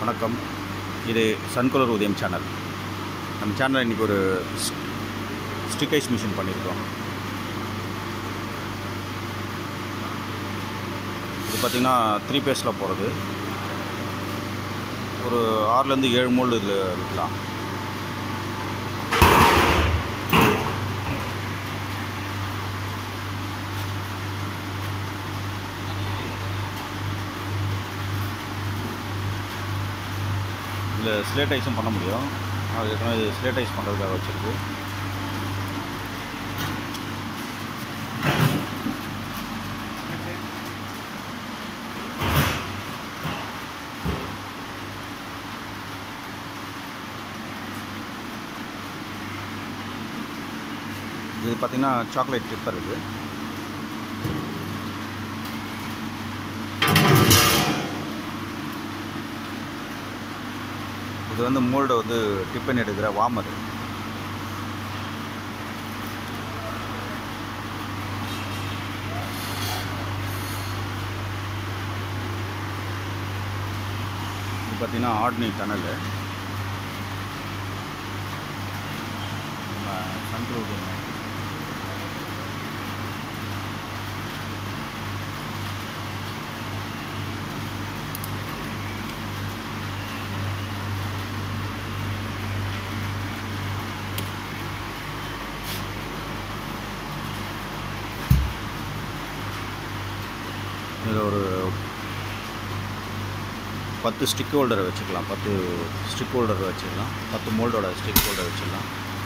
வணக்கம் இது சன்குலர் உதயம் சேனல் நம்ம சேனலில் இன்றைக்கி ஒரு ஸ்டிக்கைஸ் மிஷின் பண்ணியிருக்கோம் இது பார்த்திங்கன்னா த்ரீ பேஸில் போகிறது ஒரு ஆறுலேருந்து ஏழு மோல்டு இதில் விற்கலாம் இதில் ஸ்லேட்டைஸும் பண்ண முடியும் அது ஏற்கனவே ஸ்லேட்டைஸ் பண்ணுறதுக்காக வச்சுருக்கு இது பார்த்திங்கன்னா சாக்லேட் டிப்பர் இது இது வந்து மோல்டை வந்து டிப்பன் எடுக்கிற வாமர் இது பார்த்தீங்கன்னா ஆர்டினி டனல் கண்ட்ரோல் இதில் ஒரு பத்து ஸ்டிக் ஹோல்டரை வச்சுக்கலாம் பத்து ஸ்டிக் ஹோல்டர் வச்சுக்கலாம் பத்து மோல்டோட ஸ்டிக் ஹோல்டர் வச்சுக்கலாம்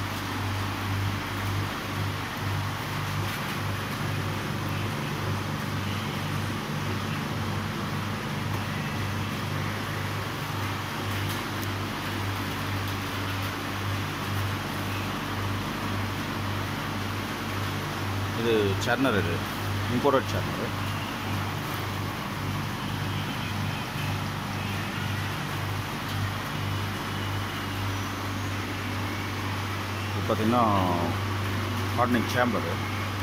இது சர்னர் இது இம்போர்ட்டட் சர்னர் இது பார்த்திங்கன்னா ஹார்டனிங் சேம்பரு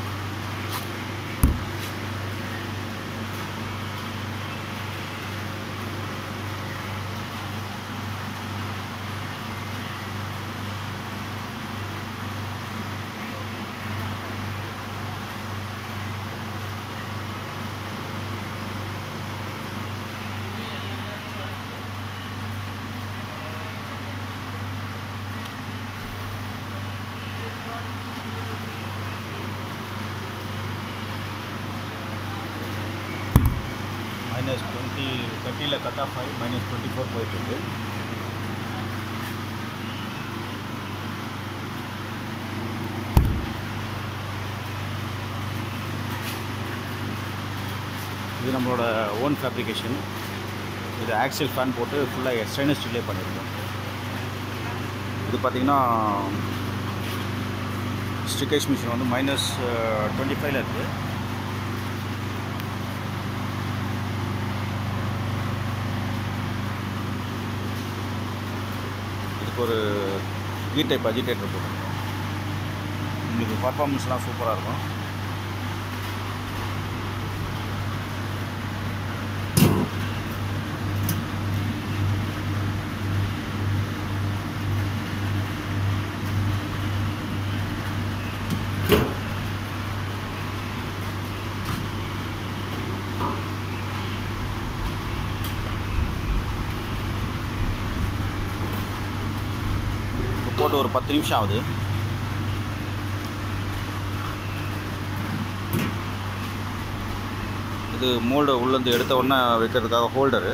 மைனஸ் டுவெண்ட்டி தேர்ட்டியில் கட் ஆஃப் ஆகி மைனஸ் டுவெண்ட்டி ஃபோர் போயிட்டுருக்கு இது நம்மளோட ஓன் ஃபேப்ரிகேஷன் இது ஆக்சில் ஃபேன் போட்டு ஃபுல்லாக ஸ்டெயின்லெஸ் ஸ்டீல்லே பண்ணியிருக்கோம் இது பார்த்திங்கன்னா ஸ்டிக்கேஷ் மிஷின் வந்து மைனஸ் டுவெண்ட்டி ஃபைவ்ல இருக்குது இதுக்கு ஒரு கீ டைப் அஜிடேட்டர் போட்டிருக்கோம் உங்களுக்கு பர்ஃபார்மன்ஸ்லாம் சூப்பராக இருக்கும் இப்போ போட்டு ஒரு பத்து நிமிஷம் ஆகுது இது மோல்டு உள்ளேருந்து எடுத்த உடனே வைக்கிறதுக்காக ஹோல்டரு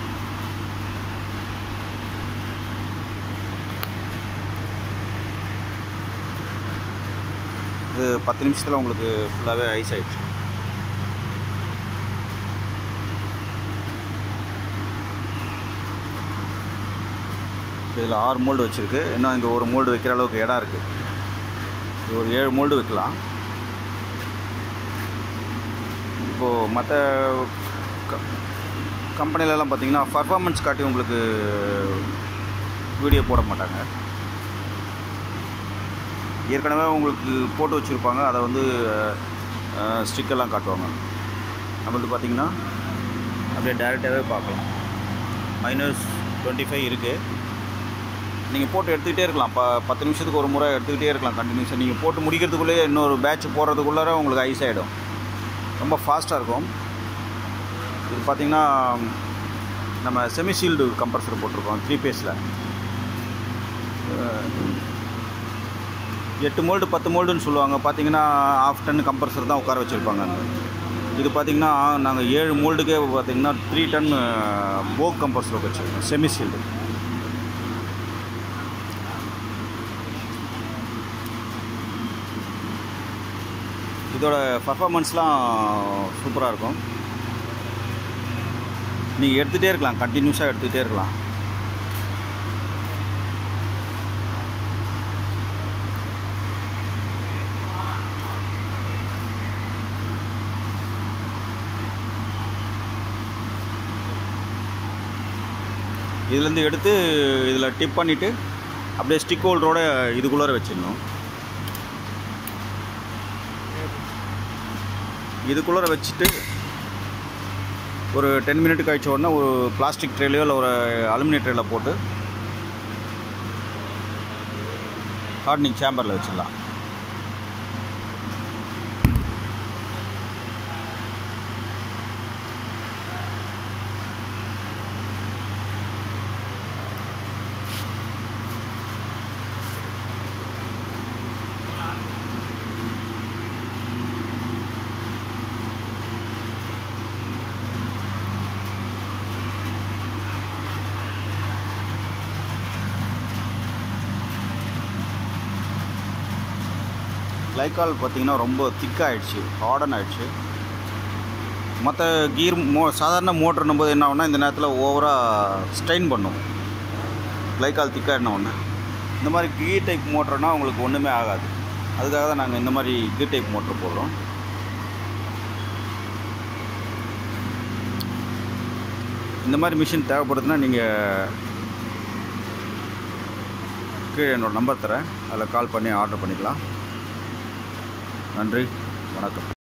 இது பத்து நிமிஷத்தில் உங்களுக்கு ஃபுல்லாகவே ஐஸ் ஆயிடுச்சு இதில் ஆறு மோல்டு வச்சுருக்கு இன்னும் இங்கே ஒரு மோல்டு வைக்கிற அளவுக்கு இடம் இருக்குது இது ஒரு ஏழு மோல்டு வைக்கலாம் இப்போது மற்ற க கம்பெனிலலாம் பார்த்தீங்கன்னா பர்ஃபார்மன்ஸ் காட்டி உங்களுக்கு வீடியோ போட மாட்டாங்க ஏற்கனவே உங்களுக்கு போட்டு வச்சுருப்பாங்க அதை வந்து ஸ்டிக்கெல்லாம் காட்டுவாங்க நம்மளுக்கு பார்த்தீங்கன்னா அப்படியே டேரெக்டாகவே பார்க்கலாம் மைனஸ் டுவெண்ட்டி ஃபைவ் இருக்குது நீங்கள் போட்டு எடுத்துக்கிட்டே இருக்கலாம் ப பத்து நிமிஷத்துக்கு ஒரு முறை எடுத்துக்கிட்டே இருக்கலாம் கண்டினியூஸாக நீங்கள் போட்டு முடிக்கிறதுக்குள்ளேயே இன்னொரு பேட்ச் போடுறதுக்குள்ளார உங்களுக்கு ஐஸ் ஆகிடும் ரொம்ப ஃபாஸ்ட்டாக இருக்கும் இது பார்த்திங்கன்னா நம்ம செமி சீல்டு கம்ப்ரஸர் போட்டிருக்கோம் த்ரீ பேஸில் எட்டு மோல்டு பத்து மோல்டுன்னு சொல்லுவாங்க பார்த்தீங்கன்னா ஆஃப் டன் கம்ப்ரஸர் தான் உட்கார வச்சுருப்பாங்க அங்கே இது பார்த்திங்கன்னா நாங்கள் ஏழு மோல்டுக்கே பார்த்திங்கன்னா த்ரீ டன் போக் கம்ப்ரஸர் வச்சுருக்கோம் செமி சீல்டு இதோட பர்ஃபாமன்ஸ்லாம் சூப்பராக இருக்கும் நீங்கள் எடுத்துகிட்டே இருக்கலாம் கண்டினியூஸாக எடுத்துகிட்டே இருக்கலாம் இதுலேருந்து எடுத்து இதில் டிப் பண்ணிவிட்டு அப்படியே ஸ்டிக் ஹோல்டரோட இதுக்குள்ளார வச்சிடணும் இதுக்குள்ளார வச்சுட்டு ஒரு டென் மினிட் கழிச்ச உடனே ஒரு பிளாஸ்டிக் ட்ரேலையோ இல்லை ஒரு அலுமினியம் ட்ரேல போட்டு ஹார்டனிங் சேம்பரில் வச்சிடலாம் லைக்கால் பார்த்தீங்கன்னா ரொம்ப திக்காகிடுச்சு ஹார்டன் ஆகிடுச்சு மற்ற கீர் மோ சாதாரண மோட்டர்னும் போது என்ன ஆகும்னா இந்த நேரத்தில் ஓவராக ஸ்ட்ரெயின் பண்ணும் லைக்கால் திக்காகின ஒன்று இந்த மாதிரி கீர் டைப் மோட்டர்னால் உங்களுக்கு ஒன்றுமே ஆகாது அதுக்காக தான் நாங்கள் இந்த மாதிரி கீர் டைப் மோட்டர் போடுறோம் இந்த மாதிரி மிஷின் தேவைப்படுதுன்னா நீங்கள் கீழே என்னோடய நம்பர் தரேன் அதில் கால் பண்ணி ஆர்டர் பண்ணிக்கலாம் நன்றி வணக்கம்